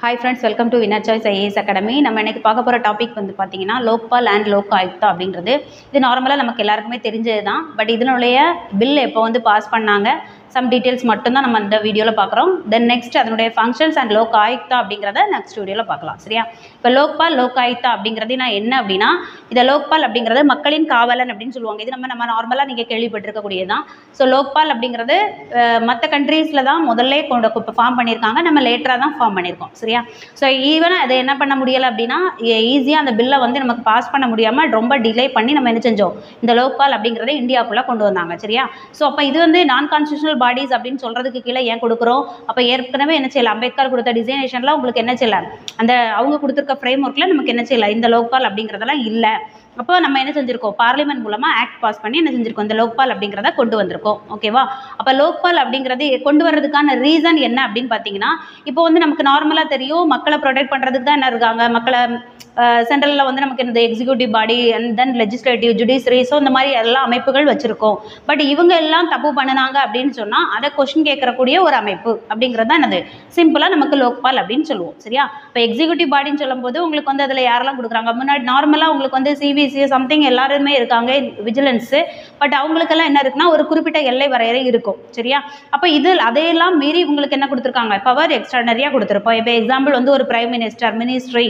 hi friends welcome to Winner Choice IAS Academy நம்ம இன்னைக்கு பார்க்க போகிற டாபிக் வந்து பார்த்தீங்கன்னா லோக்பால் அண்ட் லோக் ஆயுக்தா அப்படின்றது இது நார்மலாக நமக்கு எல்லாருக்குமே தெரிஞ்சது தான் பட் இதனுடைய பில் எப்போ வந்து பாஸ் பண்ணாங்க சம் டீட்டெயில்ஸ் மட்டும்தான் நம்ம இந்த வீடியோவில் பார்க்குறோம் தென் நெக்ஸ்ட் அதனுடைய ஃபங்க்ஷன்ஸ் அண்ட் லோக் ஆயுக்தா அப்படிங்கிறத நெக்ஸ்ட் வீடியோவில் பார்க்கலாம் சரியா இப்போ லோக்பால் லோக் ஆயுக்தா அப்படிங்கிறது நான் என்ன அப்படின்னா இந்த லோக்பால் அப்படிங்கிறது மக்களின் காவலன் அப்படின்னு சொல்லுவாங்க இது நம்ம நம்ம நார்மலாக நீங்கள் கேள்விப்பட்டிருக்கக்கூடியது தான் ஸோ லோக்பால் அப்படிங்கிறது மற்ற கண்ட்ரீஸில் தான் முதல்ல கொண்டு இப்போ ஃபார்ம் பண்ணியிருக்காங்க நம்ம லேட்டராக தான் ஃபார்ம் பண்ணியிருக்கோம் சரியா ஸோ ஈவன் அதை என்ன பண்ண முடியலை அப்படின்னா ஈஸியாக அந்த பில்லை வந்து நமக்கு பாஸ் பண்ண முடியாமல் ரொம்ப டிலே பண்ணி நம்ம என்ன செஞ்சோம் இந்த லோக்பால் அப்படிங்கிறத இந்தியாவுக்குள்ளே கொண்டு வந்தாங்க சரியா ஸோ அப்போ இது வந்து நான் கான்ஸ்டியூஷனல் பாடிஸ் அப்படின்னு சொல்கிறதுக்கு கீழே ஏன் கொடுக்குறோம் அப்போ ஏற்கனவே என்ன செய்யலாம் அம்பேத்கர் கொடுத்த டிசைனேஷனில் உங்களுக்கு என்ன செய்யலாம் அந்த அவங்க கொடுத்துருக்க ஃப்ரேம் ஒர்க்கில் நமக்கு என்ன செய்யலாம் இந்த லோக்பால் அப்படிங்கிறதெல்லாம் இல்லை அப்போ நம்ம என்ன செஞ்சுருக்கோம் பார்லிமெண்ட் மூலமாக ஆக்ட் பாஸ் பண்ணி என்ன செஞ்சுருக்கோம் இந்த லோக்பால் அப்படிங்கிறத கொண்டு வந்திருக்கோம் ஓகேவா அப்போ லோக்பால் அப்படிங்கிறது கொண்டு வர்றதுக்கான ரீசன் என்ன அப்படின்னு பார்த்தீங்கன்னா இப்போ வந்து நமக்கு நார்மலாக தெரியும் மக்களை ப்ரொடெக்ட் பண்ணுறதுக்கு தான் என்ன இருக்காங்க மக்களை சென்ட்ரலில் வந்து நமக்கு இந்த executive body and then legislative judiciary so இந்த மாதிரி எல்லா அமைப்புகள் வச்சுருக்கோம் பட் இவங்க எல்லாம் தப்பு பண்ணினாங்க அப்படின்னு சொன்னால் அதை கொஷின் கேட்கறக்கூடிய ஒரு அமைப்பு அப்படிங்கிறது தான் என்னது சிம்பிளாக நமக்கு லோக்பால் அப்படின்னு சொல்லுவோம் சரியா இப்போ எக்ஸிக்யூட்டிவ் பாடின்னு சொல்லும்போது உங்களுக்கு வந்து அதில் யாரெல்லாம் கொடுக்குறாங்க முன்னாடி நார்மலாக உங்களுக்கு வந்து சிபிசி சம்திங் எல்லாருமே இருக்காங்க விஜிலன்ஸு பட் அவங்களுக்கெல்லாம் என்ன இருக்குன்னா ஒரு குறிப்பிட்ட எல்லை வரையறை இருக்கும் சரியா அப்போ இது அதையெல்லாம் மீறி உங்களுக்கு என்ன கொடுத்துருக்காங்க பவர் எக்ஸ்ட்ரானரியாக கொடுத்துருப்போம் இப்போ எக்ஸாம்பிள் வந்து ஒரு பிரைம் மினிஸ்டர் மினிஸ்ட்ரி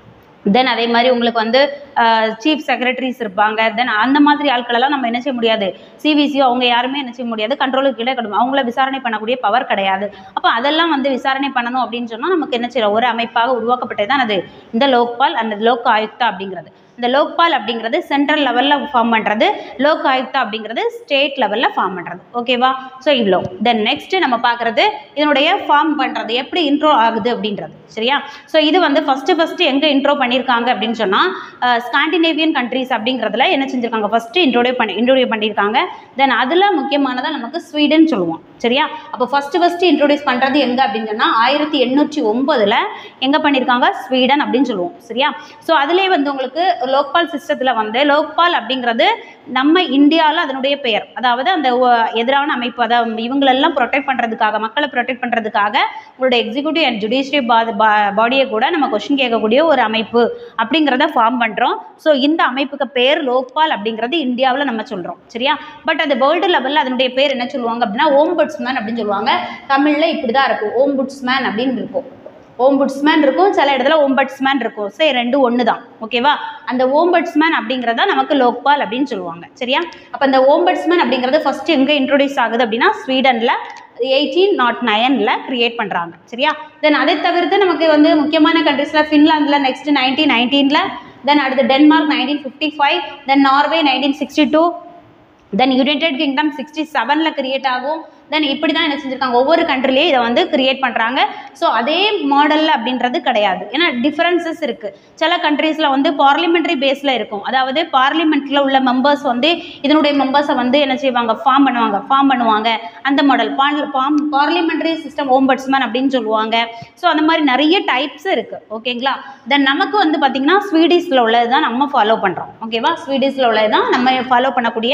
தென் அதே மாதிரி உங்களுக்கு வந்து சீஃப் செக்ரட்டரிஸ் இருப்பாங்க தென் அந்த மாதிரி ஆட்களெல்லாம் நம்ம என்ன செய்ய முடியாது சிவிசியோ அவங்க யாருமே என்ன செய்ய முடியாது கண்ட்ரோலுக்கு கீழே கிடையாது அவங்கள விசாரணை பண்ணக்கூடிய பவர் கிடையாது அப்போ அதெல்லாம் வந்து விசாரணை பண்ணணும் அப்படின்னு சொன்னால் நமக்கு என்ன செய்யலாம் ஒரு அமைப்பாக உருவாக்கப்பட்டது தான் அது இந்த லோக்பால் அந்த லோக் ஆயுக்தா அப்படிங்கிறது இந்த லோக்பால் அப்படிங்கிறது சென்ட்ரல் லெவலில் ஃபார்ம் பண்ணுறது லோக் ஆயுக்தா அப்படிங்கிறது ஸ்டேட் லெவலில் ஃபார்ம் பண்ணுறது ஓகேவா ஸோ இவ்வளோ தென் நெக்ஸ்ட்டு நம்ம பார்க்குறது இதனுடைய ஃபார்ம் பண்ணுறது எப்படி இன்ட்ரோ ஆகுது அப்படின்றது சரியா ஸோ இது வந்து ஃபஸ்ட்டு ஃபஸ்ட்டு எங்கே இன்ட்ரோ பண்ணியிருக்காங்க அப்படின்னு சொன்னால் ஸ்காண்டினேவியன் கண்ட்ரீஸ் அப்படிங்கிறதுல என்ன செஞ்சுருக்காங்க ஃபஸ்ட்டு இன்ட்ரோடியூ பண்ணி இன்ட்ரோடியூ பண்ணியிருக்காங்க தென் அதில் முக்கியமானதாக நமக்கு ஸ்வீடன் சொல்லுவோம் சரியா அப்போ ஃபஸ்ட்டு ஃபஸ்ட்டு இன்ட்ரோடியூஸ் பண்ணுறது எங்கே அப்படின்னு சொன்னால் ஆயிரத்தி எண்ணூற்றி ஒம்பதில் எங்கே பண்ணியிருக்காங்க ஸ்வீடன் அப்படின்னு சொல்லுவோம் சரியா ஸோ அதிலே வந்து உங்களுக்கு லோக்பால் சிஸ்டத்தில் வந்து லோக்பால் அப்படிங்கிறது நம்ம இந்தியாவில் அதனுடைய பெயர் அதாவது அந்த எதிரான அமைப்பு அதாவது இவங்களெல்லாம் ப்ரொடெக்ட் பண்ணுறதுக்காக மக்களை ப்ரொடெக்ட் பண்ணுறதுக்காக உங்களோட எக்ஸிக்யூட்டிவ் அண்ட் ஜுடிஷியரி பாடியை கூட நம்ம கொஷின் கேட்கக்கூடிய ஒரு அமைப்பு அப்படிங்கிறத ஃபார்ம் பண்ணுறோம் ஸோ இந்த அமைப்புக்கு பேர் லோக்பால் அப்படிங்கிறது இந்தியாவில் நம்ம சொல்கிறோம் சரியா பட் அது வேர்ல்டு லெவலில் அதனுடைய பேர் என்ன சொல்லுவாங்க அப்படின்னா ஓம்புட்ஸ்மேன் அப்படின்னு சொல்லுவாங்க தமிழில் இப்படி தான் இருக்கும் ஓம்புட்ஸ்மேன் அப்படின்னு இருக்கும் ஓம்புட்ஸ்மேன் இருக்கும் சில இடத்துல ஓம்பட்ஸ்மேன் இருக்கும் சரி ரெண்டு ஒன்று தான் ஓகேவா அந்த ஓம்பட்ஸ்மேன் அப்படிங்கிறத நமக்கு லோக்பால் அப்படின்னு சொல்லுவாங்க சரியா அப்போ அந்த ஓம்பட்ஸ்மேன் அப்படிங்கிறது ஃபஸ்ட்டு எங்கே இன்ட்ரோடியூஸ் ஆகுது அப்படின்னா ஸ்வீடனில் எயிட்டீன் நாட் நைனில் க்ரியேட் பண்ணுறாங்க சரியா தென் அதை தவிர்த்து நமக்கு வந்து முக்கியமான கண்ட்ரீஸில் ஃபின்லாந்தில் நெக்ஸ்ட் நைன்டீன் நைன்டீனில் தென் அடுத்து Denmark nineteen fifty five then Norway nineteen sixty two then United Kingdom sixty செவனில் கிரியேட் ஆகும் தென் இப்படி தான் என்ன செஞ்சுருக்காங்க ஒவ்வொரு கண்ட்ரிலையும் இதை வந்து கிரியேட் பண்ணுறாங்க ஸோ அதே மாடலில் அப்படின்றது கிடையாது ஏன்னா டிஃப்ரென்சஸ் இருக்குது சில கண்ட்ரீஸில் வந்து பார்லிமெண்ட்ரி பேஸில் இருக்கும் அதாவது பார்லிமெண்ட்டில் உள்ள மெம்பர்ஸ் வந்து இதனுடைய மெம்பர்ஸை வந்து என்ன செய்வாங்க ஃபார்ம் பண்ணுவாங்க ஃபார்ம் பண்ணுவாங்க அந்த model from parliamentary system ombudsman அப்படின்னு சொல்லுவாங்க ஸோ அந்த மாதிரி நிறைய டைப்ஸ் இருக்குது ஓகேங்களா தென் நமக்கு வந்து பார்த்திங்கன்னா ஸ்வீடிஷில் உள்ளது தான் நம்ம ஃபாலோ பண்ணுறோம் ஓகேவா ஸ்வீடிஷில் உள்ளது தான் நம்ம ஃபாலோ பண்ணக்கூடிய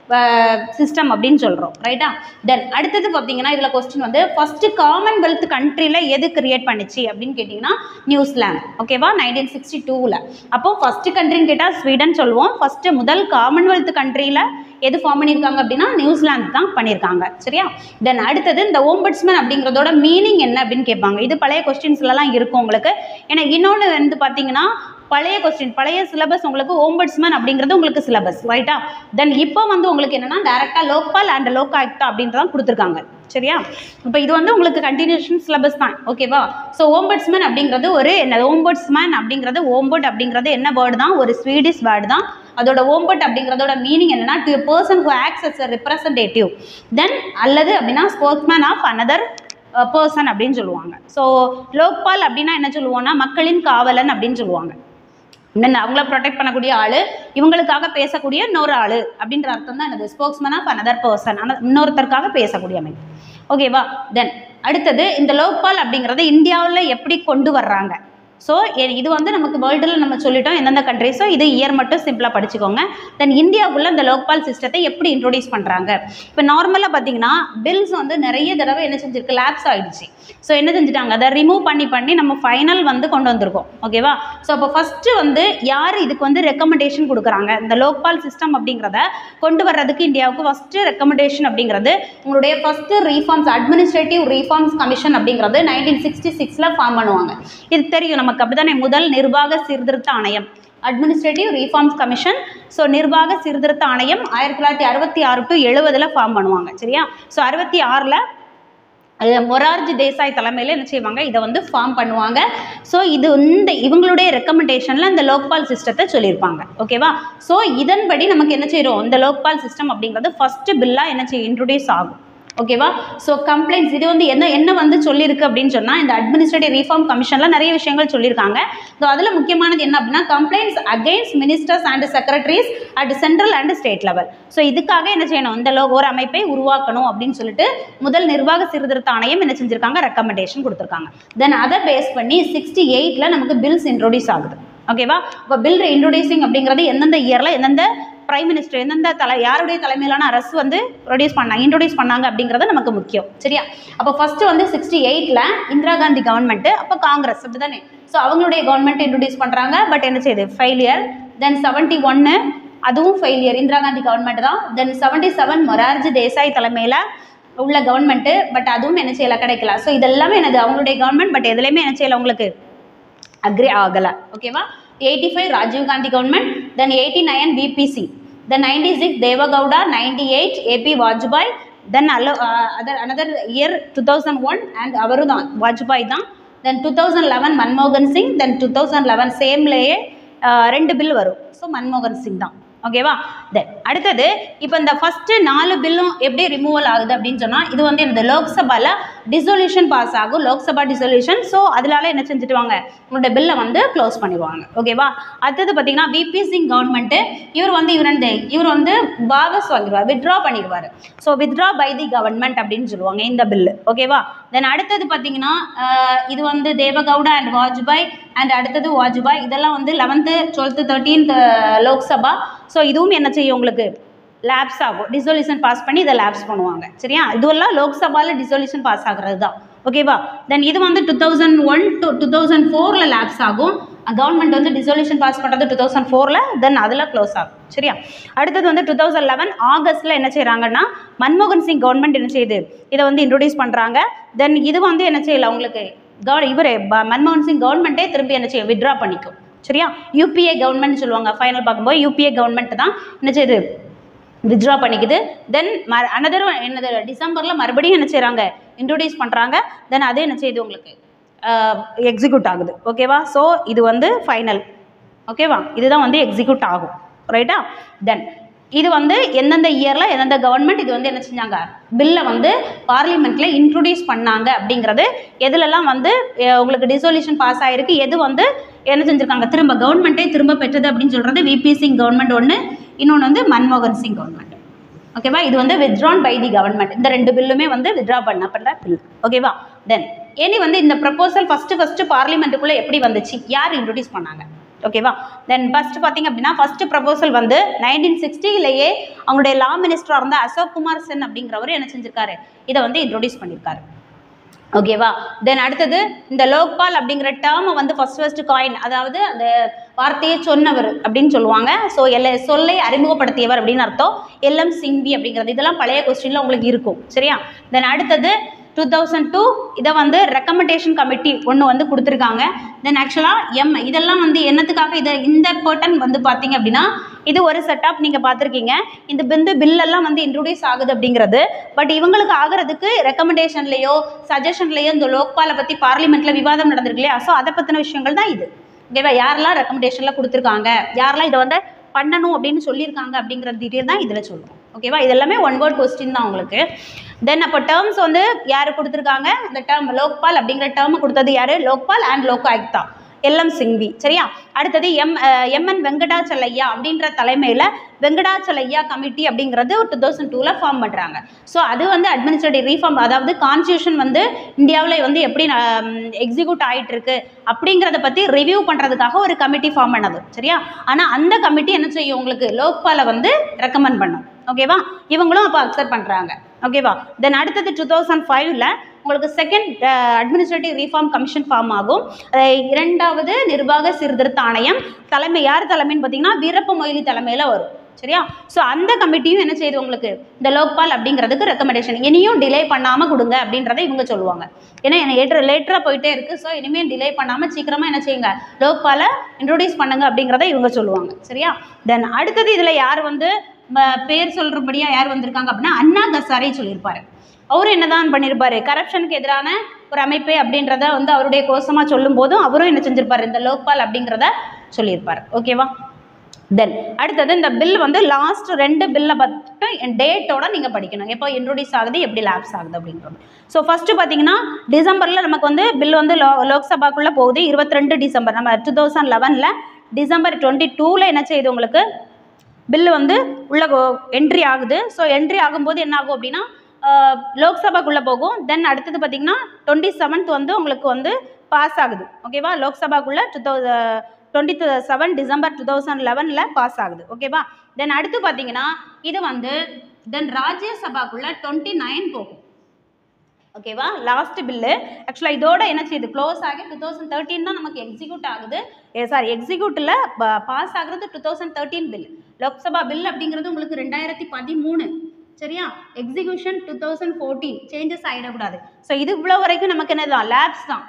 சிஸ்டம் அப்படின்னு சொல்கிறோம் ரைட்டா தென் அடுத்தது பார்த்தீங்கன்னா இதில் கொஸ்டின் வந்து ஃபஸ்ட்டு காமன்வெல்த் கண்ட்ரியில் எது கிரியேட் பண்ணிச்சு அப்படின்னு கேட்டிங்கன்னா நியூசிலாந்து ஓகேவா நைன்டீன் சிக்ஸ்டி டூவில் அப்போது ஃபஸ்ட்டு கண்ட்ரின்னு கேட்டால் ஸ்வீடன் சொல்லுவோம் ஃபஸ்ட்டு முதல் காமன்வெல்த் கண்ட்ரியில் எது ஃபார்ம் பண்ணியிருக்காங்க அப்படின்னா நியூசிலாந்து தான் பண்ணியிருக்காங்க சரியா தென் அடுத்தது இந்த ஓம்பட்ஸ்மேன் அப்படிங்கிறதோட மீனிங் என்ன அப்படின்னு கேட்பாங்க இது பழைய கொஸ்டின்ஸ்லலாம் இருக்கும் உங்களுக்கு ஏன்னா இன்னொன்று வந்து பார்த்தீங்கன்னா பழைய கொஸ்டின் பழைய சிலபஸ் உங்களுக்கு ஓம்பட்ஸ்மேன் அப்படிங்கிறது உங்களுக்கு சிலபஸ் ரைட்டா தென் இப்போ வந்து உங்களுக்கு என்னென்னா டேரெக்டாக லோக்கல் அண்ட் லோக் ஆக்டா அப்படின்றதான் கொடுத்துருக்காங்க சரியா இப்போ இது வந்து உங்களுக்கு கண்டினியூஷன் சிலபஸ் தான் ஓகேவா ஸோ ஓம்பட்ஸ்மேன் அப்படிங்கிறது ஒரு என்ன ஓம்பட்ஸ்மேன் அப்படிங்கிறது ஓம்பட் அப்படிங்கிறது என்ன வேர்டு தான் ஒரு ஸ்வீடிஷ் வேர்டு தான் அதோட ஓம்பட் அப்படிங்கிறதோட மீனிங் என்னன்னா to person who acts as representative then அல்லது அப்படின்னா ஸ்போர்ட்ஸ்மேன் ஆஃப் அனதர் பர்சன் அப்படின்னு சொல்லுவாங்க ஸோ லோக்பால் அப்படின்னா என்ன சொல்லுவோம்னா மக்களின் காவலன் அப்படின்னு சொல்லுவாங்க இன்னும் அவங்கள ப்ரொடெக்ட் பண்ணக்கூடிய ஆள் இவங்களுக்காக பேசக்கூடிய இன்னொரு ஆள் அப்படின்ற அர்த்தம் தான் என்னது ஸ்போக்ஸ்மேன் ஆஃப் அனதர் பர்சன் ஆனால் இன்னொருத்தருக்காக பேசக்கூடிய அமைப்பு ஓகேவா தென் அடுத்தது இந்த லோக்பால் அப்படிங்கிறத இந்தியாவில் எப்படி கொண்டு வர்றாங்க ஸோ இது வந்து நமக்கு வேர்ல்டில் நம்ம சொல்லிட்டோம் எந்தெந்த கண்ட்ரிஸோ இது இயர் மட்டும் சிம்பிளாக படிச்சுக்கோங்க தென் இந்தியாவுக்குள்ள இந்த லோக்பால் சிஸ்டத்தை எப்படி இன்ட்ரோடியூஸ் பண்ணுறாங்க இப்போ நார்மலாக பார்த்தீங்கன்னா பில்ஸ் வந்து நிறைய தடவை என்ன செஞ்சிருக்கு லேப்ஸ் ஆயிடுச்சு ஸோ என்ன செஞ்சுட்டாங்க அதை ரிமூவ் பண்ணி பண்ணி நம்ம ஃபைனல் வந்து கொண்டு வந்திருக்கோம் ஓகேவா ஸோ அப்போ ஃபஸ்ட்டு வந்து யார் இதுக்கு வந்து ரெக்கமெண்டேஷன் கொடுக்குறாங்க இந்த லோக்பால் சிஸ்டம் அப்படிங்கிறத கொண்டு வர்றதுக்கு இந்தியாவுக்கு ஃபஸ்ட்டு ரெக்கமெண்டேஷன் அப்படிங்கிறது உங்களுடைய first reforms administrative reforms commission அப்படிங்கிறது நைன்டீன் சிக்ஸ்டி சிக்ஸில் ஃபார்ம் பண்ணுவாங்க இது தெரியும் நமக்கு அப்படிதானே முதல் நிர்வாக சீர்திருத்த ஆணையம் அட்மினிஸ்ட்ரேட்டிவ் ரீஃபார்ம்ஸ் கமிஷன் ஸோ நிர்வாக சீர்திருத்த ஆணையம் ஆயிரத்தி தொள்ளாயிரத்தி அறுபத்தி ஆறு டு எழுபதில் ஃபார்ம் பண்ணுவாங்க சரியா ஸோ அறுபத்தி ஆறில் மொரார்ஜி தேசாய் தலைமையில் என்ன செய்வாங்க இதை வந்து ஃபார்ம் பண்ணுவாங்க ஸோ இது இந்த இவங்களுடைய ரெக்கமெண்டேஷனில் இந்த லோக்பால் சிஸ்டத்தை சொல்லியிருப்பாங்க ஓகேவா ஸோ இதன்படி நமக்கு என்ன செய்கிறோம் இந்த லோக்பால் சிஸ்டம் அப்படிங்கிறது ஃபஸ்ட்டு பில்லாக என்ன செய்யும் இன்ட்ரடியூஸ் ஆகும் ஓகேவா ஸோ கம்ப்ளைண்ட்ஸ் இது வந்து என்ன என்ன வந்து சொல்லியிருக்கு அப்படின்னு சொன்னால் இந்த அட்மினிஸ்ட்ரேட்டிவ் ரீஃபார்ம் கமிஷனில் நிறைய விஷயங்கள் சொல்லியிருக்காங்க ஸோ அதில் முக்கியமானது என்ன அப்படின்னா complaints against ministers and secretaries at central and state level so இதுக்காக என்ன செய்யணும் இந்த லோ ஒரு அமைப்பை உருவாக்கணும் அப்படின்னு சொல்லிட்டு முதல் நிர்வாக சீர்திருத்த ஆணையம் என்ன செஞ்சுருக்காங்க ரெக்கமெண்டேஷன் கொடுத்துருக்காங்க தென் அதை பேஸ் பண்ணி சிக்ஸ்டி எயிட்டில் நமக்கு பில்ஸ் இன்ட்ரோடியூஸ் ஆகுது ஓகேவா இப்போ பில் இன்ட்ரோடியூசிங் அப்படிங்கிறது எந்தெந்த இயரில் எந்தெந்த பிரைம் மினிஸ்டர் எந்தெந்த தலை யாருடைய தலைமையிலான அரசு வந்து ப்ரொடியூஸ் பண்ணாங்க இன்ட்ரோடியூஸ் பண்ணாங்க அப்படிங்கிறது நமக்கு முக்கியம் சரியா அப்போ ஃபஸ்ட்டு வந்து சிக்ஸ்டி எயிட்டில் இந்திரா காந்தி கவர்மெண்ட்டு அப்போ காங்கிரஸ் அப்படி தானே ஸோ அவங்களுடைய கவர்மெண்ட் இன்ட்ரோடியூஸ் பண்ணுறாங்க பட் என்ன செய்யுது ஃபெயிலியர் தென் செவன்ட்டி ஒன்று அதுவும் ஃபெயிலியர் இந்திரா காந்தி கவர்மெண்ட் தான் then seventy seven Morarji Desai தலைமையில் உள்ள கவர்மெண்ட்டு பட் அதுவும் என்ன செய்யலை கிடைக்கல ஸோ இதெல்லாமே என்னது அவங்களுடைய கவர்மெண்ட் பட் எதுலேயுமே என்ன செய்யலை உங்களுக்கு அக்ரி ஆகலை ஓகேவா eighty five Rajiv Gandhi government then eighty nine BBC then ninety six Deve Gowda ninety eight AB Vajpayee then அல்ல other another year two thousand one and அவரும் தான் வாஜ்பாய் தான் தென் டூ தௌசண்ட் லெவன் மன்மோகன் Singh then two thousand eleven சேம்லேயே ரெண்டு பில் வரும் ஸோ மன்மோகன் சிங் தான் ஓகேவா தென் அடுத்தது இப்போ இந்த ஃபஸ்ட்டு நாலு பில்லும் எப்படி ரிமூவல் ஆகுது அப்படின்னு சொன்னால் இது வந்து இந்த லோக்சபாவில் டிசொல்யூஷன் பாஸ் ஆகும் லோக்சபா டிசொல்யூஷன் ஸோ அதனால என்ன செஞ்சுட்டுவாங்க உங்களோட பில்லை வந்து க்ளோஸ் பண்ணிடுவாங்க ஓகேவா அடுத்தது பார்த்தீங்கன்னா விபி சிங் கவர்மெண்ட்டு இவர் வந்து இவர் வந்து இவர் வந்து வாபஸ் வாங்கிடுவார் வித்ட்ரா பண்ணிடுவார் so withdraw by the government அப்படின்னு சொல்லுவாங்க இந்த பில்லு ஓகேவா தென் அடுத்தது பார்த்தீங்கன்னா ஆஹ், இது வந்து தேவகவுடா அண்ட் வாஜ்பாய் அண்ட் அடுத்தது வாஜ்பாய் இதெல்லாம் வந்து eleventh twelfth thirteenth Lok Sabha so இதுவும் என்ன செய்யும் உங்களுக்கு லேப்ஸ் ஆகும் டிசொல்யூஷன் பாஸ் பண்ணி இதை லேப்ஸ் பண்ணுவாங்க சரியா இதுவெல்லாம் லோக்சபாவில் டிசொல்யூஷன் பாஸ் ஆகுறது தான் ஓகேவா தென் இது வந்து two thousand one to two thousand ஃபோரில் லேப்ஸ் ஆகும் கவர்மெண்ட் வந்து டிசொல்யூஷன் பாஸ் பண்ணுறது டூ தௌசண்ட் ஃபோரில் தென் அதில் க்ளோஸ் ஆகும் சரியா அடுத்தது வந்து டூ தௌசண்ட் லெவன் ஆகஸ்ட்டில் என்ன செய்கிறாங்கன்னா மன்மோகன் சிங் கவர்மெண்ட் என்ன செய்யுது இதை வந்து இன்ட்ரொடியூஸ் பண்ணுறாங்க தென் இது வந்து என்ன செய்யல உங்களுக்கு கவர் இவர் மன்மோகன் சிங் கவர்மெண்ட்டே திரும்பி என்ன செய்யும் வித்ட்ரா பண்ணிக்கும் சரியா யூபிஏ கவர்மெண்ட் சொல்லுவாங்க ஃபைனல் பார்க்கும்போது யூபிஏ கவர்மெண்ட் தான் என்ன செய்யுது வித்ட்ரா பண்ணிக்குது தென் ம அனதர் என்னது டிசம்பரில் மறுபடியும் என்ன செய்கிறாங்க இன்ட்ரொடியூஸ் பண்ணுறாங்க தென் அது என்ன செய்யுது உங்களுக்கு எக்ஸிக்யூட் ஆகுது ஓகேவா ஸோ இது வந்து ஃபைனல் ஓகேவா இதுதான் வந்து எக்ஸிக்யூட் ஆகும் ரைட்டா தென் இது வந்து எந்தெந்த இயரில் எந்தெந்த கவர்மெண்ட் இது வந்து என்ன செஞ்சாங்க பில்லை வந்து பார்லிமெண்ட்டில் இன்ட்ரொடியூஸ் பண்ணாங்க அப்படிங்கிறது எதுலெல்லாம் வந்து அஹ், உங்களுக்கு டிசொல்யூஷன் பாஸ் ஆகிருக்கு எது வந்து என்ன செஞ்சுருக்காங்க திரும்ப கவர்மெண்ட்டே திரும்ப பெற்றது அப்படின்னு சொல்கிறது விபி சிங் கவர்மெண்ட் ஒன்று இன்னொன்று வந்து மன்மோகன் சிங் கவர்மெண்ட் ஓகேவா இது வந்து withdrawn பை தி கவர்மெண்ட் இந்த ரெண்டு பில்லுமே வந்து வித்ட்ரா பண்ணப்பட்ட பில் ஓகேவா தென் இனி வந்து இந்த ப்ரப்போசல் ஃபஸ்ட்டு ஃபஸ்ட்டு பார்லிமெண்ட்டுக்குள்ளே எப்படி வந்துச்சு யார் இன்ட்ரடியூஸ் பண்ணாங்க ஓகேவா தென் ஃபஸ்ட்டு பார்த்தீங்க அப்படின்னா ஃபஸ்ட்டு ப்ரப்போசல் வந்து நைன்டீன் சிக்ஸ்டிலேயே அவங்களுடைய லா மினிஸ்டராக இருந்த அசோக் குமார் சென் அப்படிங்கிறவர் என்ன செஞ்சிருக்காரு இதை வந்து இன்ட்ரொடியூஸ் பண்ணியிருக்காரு ஓகேவா தென் அடுத்தது இந்த லோக்பால் அப்படிங்கிற டேர்மை வந்து ஃபர்ஸ்ட் ஃபர்ஸ்ட் காயின் அதாவது அந்த வார்த்தையை சொன்னவர் அப்படின்னு சொல்லுவாங்க ஸோ எல்ல சொல்லை அறிமுகப்படுத்தியவர் அப்படின்னு அர்த்தம் எல்எம் சிங்வி அப்படிங்கிறது இதெல்லாம் பழைய கொஸ்டினில் உங்களுக்கு இருக்கும் சரியா தென் அடுத்தது டூ தௌசண்ட் டூ இதை வந்து ரெக்கமெண்டேஷன் கமிட்டி ஒன்று வந்து கொடுத்துருக்காங்க தென் ஆக்சுவலாக எம் இதெல்லாம் வந்து என்னத்துக்காக இதை இந்த பர்டன் வந்து பார்த்தீங்க அப்படின்னா இது ஒரு செட்டப் நீங்கள் பார்த்துருக்கீங்க இந்த பிந்து பில்லெல்லாம் வந்து இன்ட்ரடியூஸ் ஆகுது அப்படிங்கிறது பட் இவங்களுக்கு ஆகிறதுக்கு ரெக்கமெண்டேஷன்லேயோ சஜஷன்லேயோ இந்த லோக்பாலை பற்றி பார்லிமெண்ட்டில் விவாதம் நடந்திருக்கு இல்லையா ஸோ அதை பற்றின விஷயங்கள் தான் இது ஓகேவா யாரெல்லாம் ரெக்கமெண்டேஷனில் கொடுத்துருக்காங்க யாரெல்லாம் இதை வந்து பண்ணணும் அப்படின்னு சொல்லியிருக்காங்க அப்படிங்கிற டீட்டெயில் தான் இதில் சொல்லுவோம் ஓகேவா இது எல்லாமே ஒன் வேர்ட் கொஸ்டின் தான் உங்களுக்கு தென் அப்போ டேர்ம்ஸ் வந்து யார் கொடுத்துருக்காங்க இந்த டேர்ம் லோக்பால் அப்படிங்கிற டேர்ம் கொடுத்தது யார் லோக்பால் அண்ட் லோக் ஆயுக்தா எல்எம் சிங்வி சரியா அடுத்தது எம் எம்என் வெங்கடாச்சலையா அப்படின்ற தலைமையில் வெங்கடாச்சலையா கமிட்டி அப்படிங்கிறது டூ தௌசண்ட் டூவில் ஃபார்ம் பண்ணுறாங்க ஸோ அது வந்து அட்மினிஸ்ட்ரேட்டிவ் ரீஃபார்ம் அதாவது கான்ஸ்டியூஷன் வந்து இந்தியாவில் வந்து எப்படி எக்ஸிக்யூட் ஆகிட்டு இருக்கு அப்படிங்கிறத பற்றி ரிவ்யூ பண்ணுறதுக்காக ஒரு கமிட்டி ஃபார்ம் பண்ணது சரியா ஆனால் அந்த கமிட்டி என்ன செய்யும் உங்களுக்கு லோக்பாலை வந்து ரெக்கமெண்ட் பண்ணும் ஓகேவா இவங்களும் அப்போ அக்செப்ட் பண்ணுறாங்க ஓகேவா தென் அடுத்தது டூ தௌசண்ட் ஃபைவ்ல உங்களுக்கு second administrative reform commission form ஆகும் அஹ் இரண்டாவது நிர்வாக சீர்திருத்த ஆணையம் தலைமை யார் தலைமைன்னு பார்த்தீங்கன்னா வீரப்ப மொய்லி தலைமையில் வரும் சரியா ஸோ அந்த கமிட்டியும் என்ன செய்யுது உங்களுக்கு இந்த லோக்பால் அப்படிங்கிறதுக்கு ரெக்கமெண்டேஷன் இனியும் டிலே பண்ணாமல் கொடுங்க அப்படின்றத இவங்க சொல்லுவாங்க ஏன்னா என்ன லேட்டர் லேட்டராக போயிட்டே இருக்குது ஸோ இனிமேல் டிலே பண்ணாமல் சீக்கிரமாக என்ன செய்யுங்க லோக்பாலை இன்ட்ரோடியூஸ் பண்ணுங்க அப்படிங்கிறத இவங்க சொல்லுவாங்க சரியா தென் அடுத்தது இதில் யார் வந்து ம- பேர் சொல்கிறபடியாக யார் வந்திருக்காங்க அப்படின்னா அண்ணா கசாரே சொல்லியிருப்பாரு அவரும் என்னதான் பண்ணியிருப்பாரு கரப்ஷனுக்கு எதிரான ஒரு அமைப்பு அப்படின்றத வந்து அவருடைய கோஷமாக சொல்லும் போதும் அவரும் என்ன செஞ்சிருப்பாரு இந்த லோக்பால் அப்படிங்கிறத சொல்லியிருப்பார் ஓகேவா தென் அடுத்தது இந்த பில் வந்து லாஸ்ட் ரெண்டு பில்லை மட்டும் டேட்டோட நீங்கள் படிக்கணும் எப்போ இன்ட்ரோடியூஸ் ஆகுது எப்படி லேப்ஸ் ஆகுது அப்படின்றது ஸோ ஃபஸ்ட்டு பார்த்தீங்கன்னா டிசம்பரில் நமக்கு வந்து பில் வந்து லோ லோக்சபாக்குள்ளே போகுது இருபத்தி ரெண்டு டிசம்பர் நம்ம டூ தௌசண்ட் லெவனில் டிசம்பர் டுவெண்ட்டி டூவில் என்ன செய்யுது உங்களுக்கு பில்லு வந்து உள்ள என்ட்ரி ஆகுது ஸோ என்ட்ரி ஆகும்போது என்ன ஆகும் அப்படின்னா ஆஹ், லோக்சபாக்குள்ளே போகும் தென் அடுத்தது பார்த்தீங்கன்னா டுவெண்ட்டி செவன்த் வந்து உங்களுக்கு வந்து பாஸ் ஆகுது ஓகேவா லோக்சபாக்குள்ளே two thousand twenty seven December two thousand லெவனில் பாஸ் ஆகுது ஓகேவா தென் அடுத்து பார்த்தீங்கன்னா இது வந்து தென் ராஜ்யசபாக்குள்ளே டுவெண்ட்டி நைன் போகும் ஓகேவா லாஸ்ட் பில்லு ஆக்சுவலாக இதோட என்ன செய்யுது க்ளோஸ் ஆகி டூ தௌசண்ட் தேர்ட்டின் தான் நமக்கு எக்ஸிக்யூட் ஆகுது சாரி எக்ஸிக்யூட்டில் பாஸ் ஆகுறது two thousand thirteen bill Lok Sabha bill அப்படிங்கிறது உங்களுக்கு ரெண்டாயிரத்தி பதிமூணு சரியா execution two thousand fourteen changes ஆகிடக்கூடாது ஸோ இது இவ்வளோ வரைக்கும் நமக்கு என்னதான் லேப்ஸ் தான்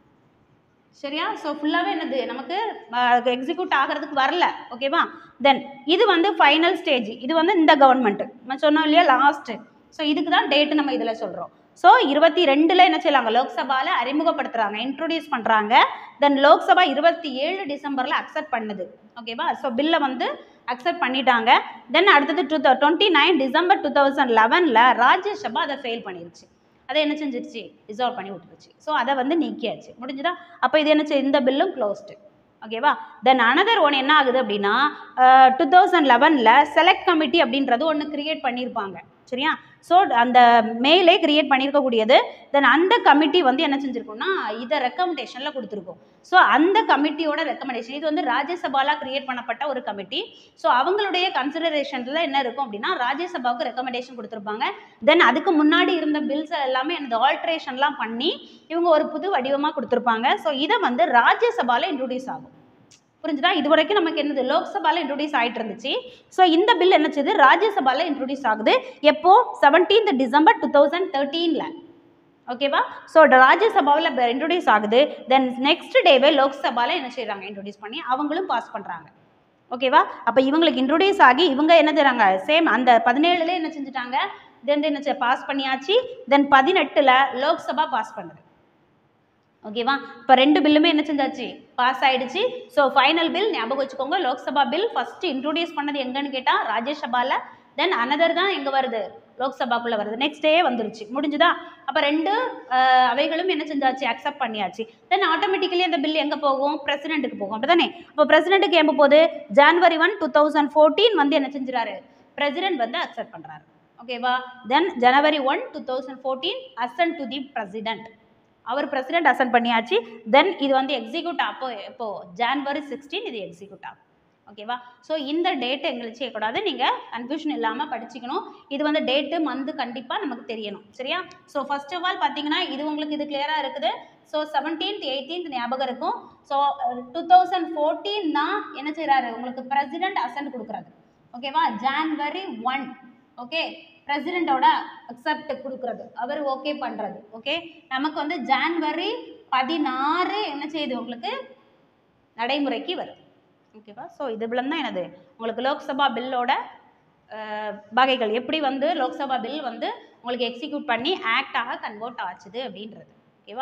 சரியா ஸோ ஃபுல்லாகவே என்னது நமக்கு எக்ஸிக்யூட் ஆகிறதுக்கு வரல ஓகேவா தென் இது வந்து ஃபைனல் ஸ்டேஜ் இது வந்து இந்த கவர்மெண்ட்டு நம்ம சொன்னோம் இல்லையா லாஸ்ட்டு ஸோ இதுக்கு தான் டேட்டு நம்ம இதில் சொல்கிறோம் ஸோ இருபத்தி ரெண்டில் என்ன செய்யலாங்க லோக்சபாவில் அறிமுகப்படுத்துகிறாங்க இன்ட்ரோடியூஸ் பண்ணுறாங்க தென் லோக்சபா இருபத்தி ஏழு டிசம்பரில் அக்செப்ட் பண்ணுது ஓகேவா ஸோ பில்லை வந்து அக்செப்ட் பண்ணிட்டாங்க தென் அடுத்தது two twenty nine December two thousand லெவனில் ராஜ்யசபா அதை ஃபெயில் பண்ணிருச்சு அதை என்ன செஞ்சிருச்சு ரிசால்வ் பண்ணி விட்டுருச்சு ஸோ அதை வந்து நீக்கியாச்சு முடிஞ்சுதா அப்போ இது என்ன செய்ய இந்த பில்லும் க்ளோஸ்டு ஓகேவா தென் அனதர் ஒன் என்ன ஆகுது அப்படின்னா டூ தௌசண்ட் லெவனில் செலக்ட் கமிட்டி அப்படின்றது ஒன்று கிரியேட் பண்ணியிருப்பாங்க சரியா ஸோ அந்த மேலே கிரியேட் பண்ணியிருக்கக்கூடியது தென் அந்த கமிட்டி வந்து என்ன செஞ்சுருக்கோம்னா இதை ரெக்கமெண்டேஷனில் கொடுத்துருக்கோம் ஸோ அந்த கமிட்டியோட ரெக்கமெண்டேஷன் இது வந்து ராஜ்யசபாலாக கிரியேட் பண்ணப்பட்ட ஒரு கமிட்டி ஸோ அவங்களுடைய கன்சிடரேஷனில் என்ன இருக்கும் அப்படின்னா ராஜ்யசபாவுக்கு ரெக்கமெண்டேஷன் கொடுத்துருப்பாங்க தென் அதுக்கு முன்னாடி இருந்த பில்ஸ் எல்லாமே அந்த ஆல்ட்ரேஷன்லாம் பண்ணி இவங்க ஒரு புது வடிவமாக கொடுத்துருப்பாங்க ஸோ இதை வந்து ராஜ்யசபாவில் இன்ட்ரடியூஸ் ஆகும் புரிஞ்சுதா இது வரைக்கும் நமக்கு என்னது லோக்சபாவில் இன்ட்ரடியூஸ் ஆகிட்டு இருந்துச்சு ஸோ இந்த பில் என்ன செய்யுது ராஜ்யசபாவில் இன்ட்ரடியூஸ் ஆகுது எப்போ செவன்டீன்த் டிசம்பர் டூ தௌசண்ட் தேர்ட்டீனில் ஓகேவா ஸோ ராஜ்யசபாவில் இன்ட்ரடியூஸ் ஆகுது தென் நெக்ஸ்ட் டேவே லோக்சபாவில் என்ன செய்கிறாங்க இன்ட்ரடியூஸ் பண்ணி அவங்களும் பாஸ் பண்ணுறாங்க ஓகேவா அப்போ இவங்களுக்கு இன்ட்ரடியூஸ் ஆகி இவங்க என்ன செய்கிறாங்க சேம் அந்த பதினேழுல என்ன செஞ்சுட்டாங்க தென் என்ன பாஸ் பண்ணியாச்சு தென் பதினெட்டில் லோக்சபா பாஸ் பண்ணுது ஓகேவா இப்போ ரெண்டு பில்லுமே என்ன செஞ்சாச்சு பாஸ் ஆயிடுச்சு ஸோ ஃபைனல் பில் ஞாபகம் வச்சுக்கோங்க லோக்சபா பில் ஃபஸ்ட்டு இன்ட்ரோடியூஸ் பண்ணது எங்கன்னு கேட்டால் ராஜ்யசபாவில் தென் அனதர் தான் எங்கே வருது லோக்சபாக்குள்ளே வருது நெக்ஸ்ட் டே வந்துருச்சு முடிஞ்சுதா அப்போ ரெண்டு அஹ், அவைகளும் என்ன செஞ்சாச்சு அக்செப்ட் பண்ணியாச்சு தென் ஆட்டோமேட்டிக்கலி அந்த பில் எங்கே போகும் பிரசிடென்ட்டுக்கு போகும் அப்படிதானே அப்போ பிரசிடென்ட்டுக்கு எப்போ போகுது January one two thousand fourteen வந்து என்ன செஞ்சுறாரு பிரசிடென்ட் வந்து அக்செப்ட் பண்ணுறாரு ஓகேவா then January one two thousand fourteen assent to the president அவர் பிரசிடென்ட் அசன் பண்ணியாச்சு தென் இது வந்து எக்ஸிக்யூட் அப்போ எப்போ ஜான்வரி சிக்ஸ்டீன் இது எக்ஸிக்யூட் ஆகும் ஓகேவா ஸோ இந்த டேட்டை எங்களுக்கு செய்யக்கூடாது நீங்கள் கன்ஃபியூஷன் இல்லாமல் படிச்சுக்கணும் இது வந்து டேட்டு மந்த்து கண்டிப்பாக நமக்கு தெரியணும் சரியா ஸோ ஃபர்ஸ்ட் ஆஃப் ஆல் பார்த்தீங்கன்னா இது உங்களுக்கு இது கிளியராக இருக்குது ஸோ செவன்டீன்த் எயிட்டீன்த் ஞாபகம் இருக்கும் ஸோ டூ தௌசண்ட் ஃபோர்டீன் தான் என்ன செய்கிறாரு உங்களுக்கு பிரசிடென்ட் அசன்ட் கொடுக்குறது ஓகேவா ஜான்வரி ஒன் ஓகே பிரசிடெண்ட்டோட அக்செப்ட் கொடுக்குறது அவர் ஓகே பண்ணுறது ஓகே நமக்கு வந்து ஜான்வரி பதினாறு என்ன செய்யுது உங்களுக்கு நடைமுறைக்கு வருது ஓகேவா ஸோ இது தான் என்னது உங்களுக்கு லோக்சபா பில்லோட அஹ், வகைகள் எப்படி வந்து லோக்சபா பில் வந்து உங்களுக்கு எக்ஸிக்யூட் பண்ணி ஆக்டாக கன்வெர்ட் ஆச்சுது அப்படின்றது ஓகேவா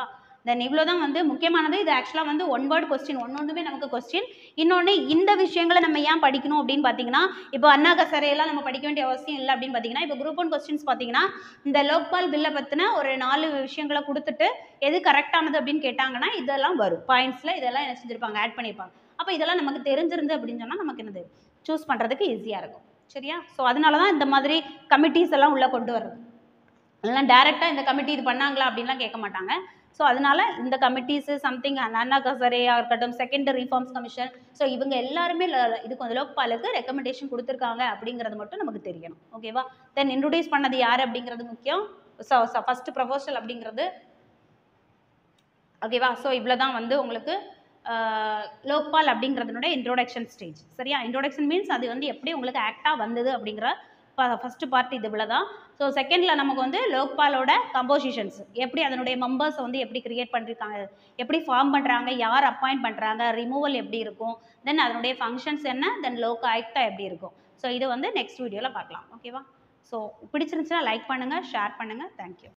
தென் இவ்வளோ தான் வந்து முக்கியமானது இது ஆக்சுவலாக வந்து ஒன் வேர்டு கொஸ்டின் ஒன்னொன்றுமே நமக்கு கொஸ்டின் இன்னொன்று இந்த விஷயங்களை நம்ம ஏன் படிக்கணும் அப்படின்னு பார்த்தீங்கன்னா இப்போ அண்ணா கசரையெல்லாம் நம்ம படிக்க வேண்டிய அவசியம் இல்லை அப்படின்னு பார்த்தீங்கன்னா இப்போ குரூப் ஒன் கொஸ்டின்ஸ் பார்த்தீங்கன்னா இந்த லோக்பால் பில்லை பற்றின ஒரு நாலு விஷயங்களை கொடுத்துட்டு எது கரெக்டானது அப்படின்னு கேட்டாங்கன்னா இதெல்லாம் வரும் பாயிண்ட்ஸில் இதெல்லாம் என்ன செஞ்சிருப்பாங்க ஆட் பண்ணியிருப்பாங்க அப்போ இதெல்லாம் நமக்கு தெரிஞ்சிருந்து அப்படின்னு சொன்னால் நமக்கு என்னது சூஸ் பண்ணுறதுக்கு ஈஸியாக இருக்கும் சரியா ஸோ அதனால தான் இந்த மாதிரி கமிட்டிஸ் எல்லாம் உள்ளே கொண்டு வர்றது அதெல்லாம் டேரெக்டாக இந்த கமிட்டி இது பண்ணாங்களா அப்படின்லாம் கேட்க மாட்டாங்க ஸோ அதனால இந்த கமிட்டிஸு சம்திங் அண்ணா கசரேயாக இருக்கட்டும் செகண்ட் ரிஃபார்ம்ஸ் கமிஷன் ஸோ இவங்க எல்லாருமே ல- இதுக்கு வந்து லோக்பாலுக்கு ரெக்கமெண்டேஷன் கொடுத்துருக்காங்க அப்படிங்கிறது மட்டும் நமக்கு தெரியணும் ஓகேவா தென் இன்ட்ரடியூஸ் பண்ணது யார் அப்படிங்கிறது முக்கியம் ஸோ ஃபர்ஸ்ட் ப்ரொபோசல் அப்படிங்கிறது ஓகேவா ஸோ இவ்வளோ தான் வந்து உங்களுக்கு ஆஹ், லோக்பால் அப்படிங்கிறதுனுடைய இன்ட்ரோடக்ஷன் ஸ்டேஜ் சரியா இன்ட்ரோடக்ஷன் மீன்ஸ் அது வந்து எப்படி உங்களுக்கு ஆக்டாக வந்தது அப்படிங்கிற ஃபஸ்ட்டு பார்ட் இது இவ்வளோ தான் ஸோ செகண்டில் நமக்கு வந்து லோக்பாலோட கம்போசிஷன்ஸ் எப்படி அதனுடைய மெம்பர்ஸை வந்து எப்படி கிரியேட் பண்ணிருக்காங்க எப்படி ஃபார்ம் பண்ணுறாங்க யார் அப்பாயிண்ட் பண்ணுறாங்க ரிமூவல் எப்படி இருக்கும் தென் அதனுடைய ஃபங்க்ஷன்ஸ் என்ன தென் லோக் ஆயுக்தா எப்படி இருக்கும் ஸோ இது வந்து நெக்ஸ்ட் வீடியோவில் பார்க்கலாம் ஓகேவா ஸோ பிடிச்சிருந்துச்சுன்னா லைக் பண்ணுங்கள் ஷேர் பண்ணுங்கள் தேங்க்யூ